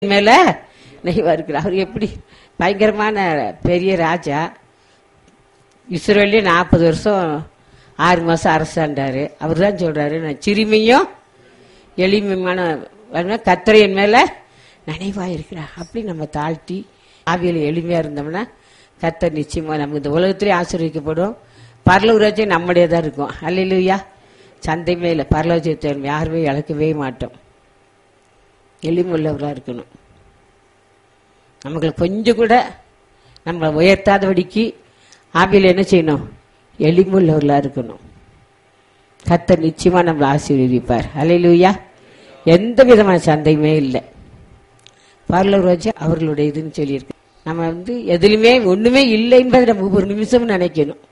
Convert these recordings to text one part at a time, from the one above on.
மேல நெய்வா இருக்கிறார் அவர் எப்படி பயங்கரமான பெரிய ராஜா இஸ்ரேல்லே நாற்பது வருஷம் ஆறு மாசம் அரசாண்டாரு அவர் தான் சொல்றாரு நான் சிறுமியும் எளிமையான கத்திரையின் மேல நினைவா இருக்கிறார் அப்படி நம்ம தாழ்த்தி ஆவியில் எளிமையா இருந்தோம்னா கத்தர் நிச்சயமா நமக்கு இந்த உலகத்திலே ஆசீர்வதிக்கப்படும் பரலூராஜ்யம் நம்முடைய தான் இருக்கும் அல்லையா சந்தை மேல பரலோஜத்தை யாருமே இழக்கவே மாட்டோம் எளிமுள்ளவராக இருக்கணும் நமக்கு கொஞ்சம் கூட நம்மளை உயர்த்தாதபடிக்கு ஆவியில் என்ன செய்யணும் எளிமுள்ளவர்களாக இருக்கணும் கத்தர் நிச்சயமா நம்மளை ஆசீர்வதிப்பார் அலையிலுயா எந்த விதமான சந்தையுமே இல்லை பார்லர் வச்சு அவர்களுடைய இதுன்னு சொல்லியிருக்கு நம்ம வந்து எதுலையுமே ஒண்ணுமே இல்லை என்பதை நம்ம ஒவ்வொரு நிமிஷமும் நினைக்கணும்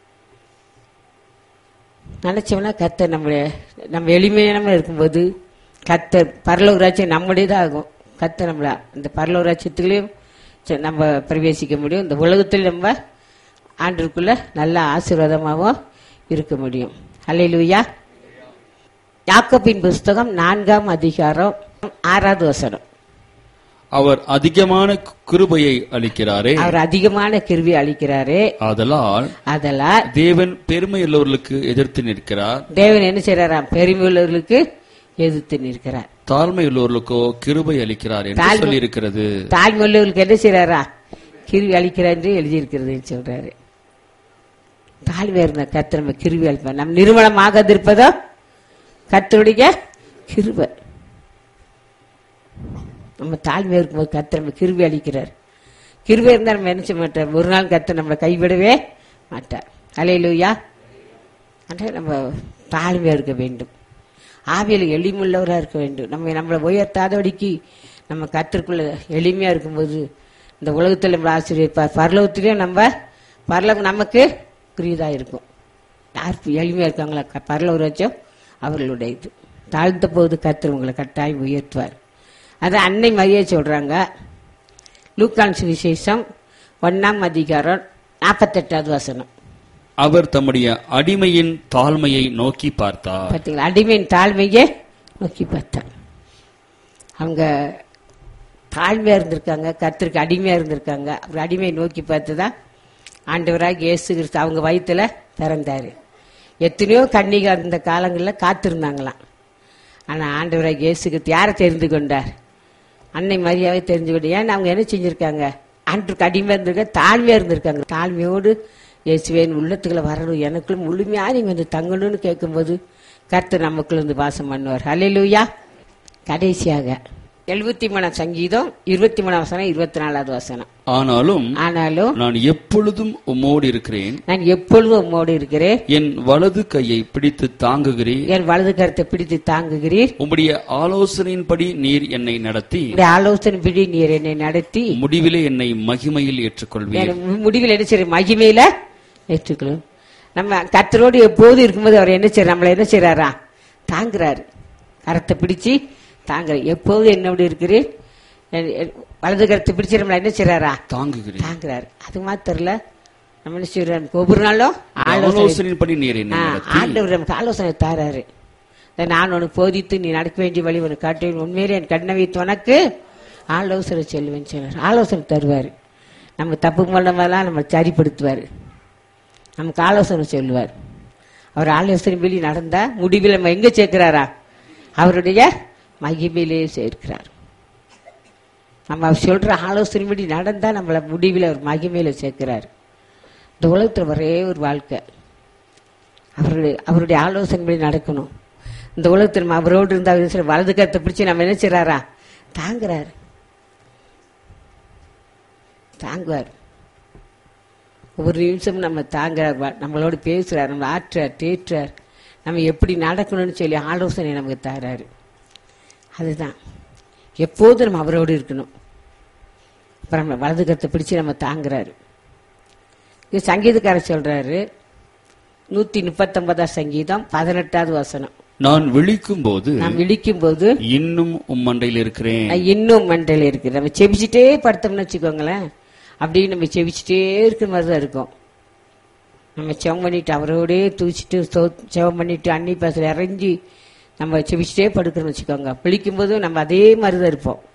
நினைச்சோம்னா கத்தர் நம்ம நம்ம எளிமையான இருக்கும்போது கத்தர் பரலோராட்சியம் நம்முடையதாக ஆகும் கத்தர் நம்மள இந்த பரலோராட்சியத்துலேயும் நம்ம பிரவேசிக்க முடியும் இந்த உலகத்தில் நம்ம ஆண்டிற்குள்ள நல்ல ஆசீர்வாதமாகவும் இருக்க முடியும் அல்லையிலுயா யாக்கோபின் புஸ்தகம் நான்காம் அதிகாரம் ஆறாவது வசனம் அவர் அதிகமான கிருபையை அளிக்கிறாரே அவர் அதிகமான கிருவி அளிக்கிறாரே ஆதலால் அதெல்லாம் தேவன் பெருமையுள்ளவர்களுக்கு எதிர்த்து நிற்கிறார் தேவன் என்ன செய்யறாராம் பெருமையுள்ளவர்களுக்கு எதிர்த்து நிற்கிறார் தாழ்மையுள்ளவர்களுக்கோ கிருபை அளிக்கிறார் என்று தாழ்மை- சொல்லி இருக்கிறது தாய்மொழிகளுக்கு என்ன செய்யறாரா கிருவி அளிக்கிறார் என்று எழுதியிருக்கிறதுன்னு சொல்றாரு தாழ்மையா இருந்த கர்த்தர் நம்ம கிருவி அளிப்பார் நம் நிறுவனமாக இருப்பதோ கர்த்தருடைய கிருபை நம்ம தாழ்மையா இருக்கும்போது கர்த்தர் நம்ம கிருவி அளிக்கிறார் கிருபை இருந்தால் நம்ம என்ன செய்ய மாட்டார் ஒரு நாள் கர்த்தர் நம்மளை கைவிடவே மாட்டார் அலையிலுயா ஆனால் நம்ம தாழ்மையா இருக்க வேண்டும் ஆவியில் எளிமுள்ளவராக இருக்க வேண்டும் நம்ம நம்மளை உயர்த்தாதபடிக்கு நம்ம கத்திற்குள்ள எளிமையா இருக்கும்போது இந்த உலகத்தில் நம்ம ஆசிரியர் பரலோகத்திலையும் நம்ம பரலோகம் நமக்கு குறியதாக இருக்கும் யார் எளிமையா இருக்காங்களா க- பரலோக ராஜ்யம் அவர்களுடைய இது தாழ்ந்த போது கர்த்தர் உங்களை கட்டாயம் உயர்த்துவார் அது அன்னை மரியே சொல்றாங்க லூக்கான் சுவிசேஷம் ஒன்னாம் அதிகாரம் நாற்பத்தெட்டாவது வசனம் அவர் தம்முடைய அடிமையின் தாழ்மையை நோக்கி பார்த்தார் பார்த்தீங்களா அடிமையின் தாழ்மையே நோக்கி பார்த்தாங்க அவங்க தாழ்மையா இருந்திருக்காங்க கர்த்தருக்கு அடிமையா இருந்திருக்காங்க அவர் அடிமையை நோக்கி பார்த்து தான் ஆண்டவராக இயேசு கிறிஸ்து அவங்க வயித்துல பிறந்தாரு எத்தனையோ கன்னிகா இருந்த காலங்களில் காத்திருந்தாங்களாம் ஆனா ஆண்டவராக இயேசு கிறிஸ்து யாரை தெரிந்து கொண்டார் அன்னை மரியாதை தெரிஞ்சு கொண்டு ஏன்னா அவங்க என்ன செஞ்சிருக்காங்க ஆண்டுக்கு அடிமையா இருந்திருக்காங்க தாழ்மையா இருந்திருக்காங்க தாழ்மையோடு இயேசுவேன் உள்ளத்துக்குள்ள வரணும் எனக்குள்ள முழுமையா நீங்க வந்து தங்கணும்னு கேட்கும்போது கர்த்தர் நமக்குள்ள இருந்து வாசம் பண்ணுவார் ஹalleluya கடைசியாக எழுபத்தி மூணாம் சங்கீதம் இருபத்தி மூணாம் வசனம் இருபத்தி நாலாவது வசனம் ஆனாலும் ஆனாலும் நான் எப்பொழுதும் உம்மோடு இருக்கிறேன் நான் எப்பொழுதும் உம்மோடு இருக்கிறேன் என் வலது கையை பிடித்து தாங்குகிறீர் என் வலது கருத்தை பிடித்து தாங்குகிறீர் உம்முடைய ஆலோசனையின்படி நீர் என்னை நடத்தி இந்த ஆலோசனை பிடி நீர் என்னை நடத்தி முடிவிலே என்னை மகிமையில் ஏற்றுக்கொள்வீர் என் முடிவில் என்ன செய்ய மகிமையில ஏற்றுக்கணும் நம்ம கர்த்தரோடு எப்போது இருக்கும்போது அவர் என்ன செய்யறார் நம்மளை என்ன செய்யறாரா தாங்குறாரு கரத்தை பிடிச்சு தாங்குறாரு எப்போது என்னோடு இருக்கிறேன் என்- என் வலது கரத்தை பிடிச்சு நம்மளை என்ன செய்யறாரா தாங்குகிறேன் தாங்குறாரு அது மாத்திரல நம்ம என்ன செய்யறோம் ஒவ்வொரு நாளும் ஆலோசனை ஆலோசனையின்படி நீர் என்னை ஆ, நடத்தி ஆண்டவர் நமக்கு ஆலோசனை தாராரு இதை நான் உனக்கு போதித்து நீ நடக்க வேண்டிய வழி உனக்கு காட்டுவேன் உண்மையிலே என் கண்ணை வைத்து உனக்கு ஆலோசனை செல்வேன் சொன்னார் ஆலோசனை தருவார் நம்ம தப்பு பண்ணமெல்லாம் நம்ம சரிப்படுத்துவார் நமக்கு ஆலோசனை சொல்லுவார் அவர் ஆலோசனை வெளி நடந்தா முடிவில் நம்ம எங்க சேர்க்கிறாரா அவருடைய மகிமையிலே சேர்க்கிறார் நம்ம அவர் சொல்ற ஆலோசனைப்படி நடந்தா நம்மளை முடிவில் அவர் மகிமையில சேர்க்கிறார் இந்த உலகத்தில் ஒரே ஒரு வாழ்க்கை அவருடைய அவருடைய ஆலோசனைப்படி நடக்கணும் இந்த உலகத்தில் நம்ம அவரோடு இருந்தா அவர் சில வலது கருத்தை பிடிச்சு நம்ம என்ன செய்றாரா தாங்குறாரு தாங்குவார் ஒவ்வொரு நிமிஷமும் நம்ம தாங்குறார் வ- நம்மளோட பேசுறார் நம்ம ஆற்றார் தேற்றார் நம்ம எப்படி நடக்கணும்னு சொல்லி ஆலோசனை நமக்கு தராரு அதுதான் எப்போதும் நம்ம அவரோடு இருக்கணும் அப்புறம் நம்ம வலது கருத்தை பிடிச்சு நம்ம தாங்குறாரு இது சங்கீதக்காரர் சொல்றாரு நூத்தி முப்பத்தொன்பதாம் சங்கீதம் பதினெட்டாவது வசனம் நான் விழிக்கும் போது நாம் விழிக்கும் போது இன்னும் உம்மண்டையில் இருக்கிறேன் நான் இன்னும் மண்டையில் இருக்கு நம்ம செபிச்சுட்டே படுத்தோம்னு வச்சுக்கோங்களேன் அப்படியே நம்ம செபிச்சுட்டே இருக்கிற மாதிரி தான் இருக்கும் நம்ம செவம் பண்ணிட்டு அவரோடே தூச்சிட்டு சோ- செவம் பண்ணிட்டு அன்னி பாசல இறங்கி நம்ம செபிச்சுட்டே படுக்கிறோம்னு வச்சுக்கோங்க விழிக்கும் போது நம்ம அதே மாதிரி தான் இருப்போம்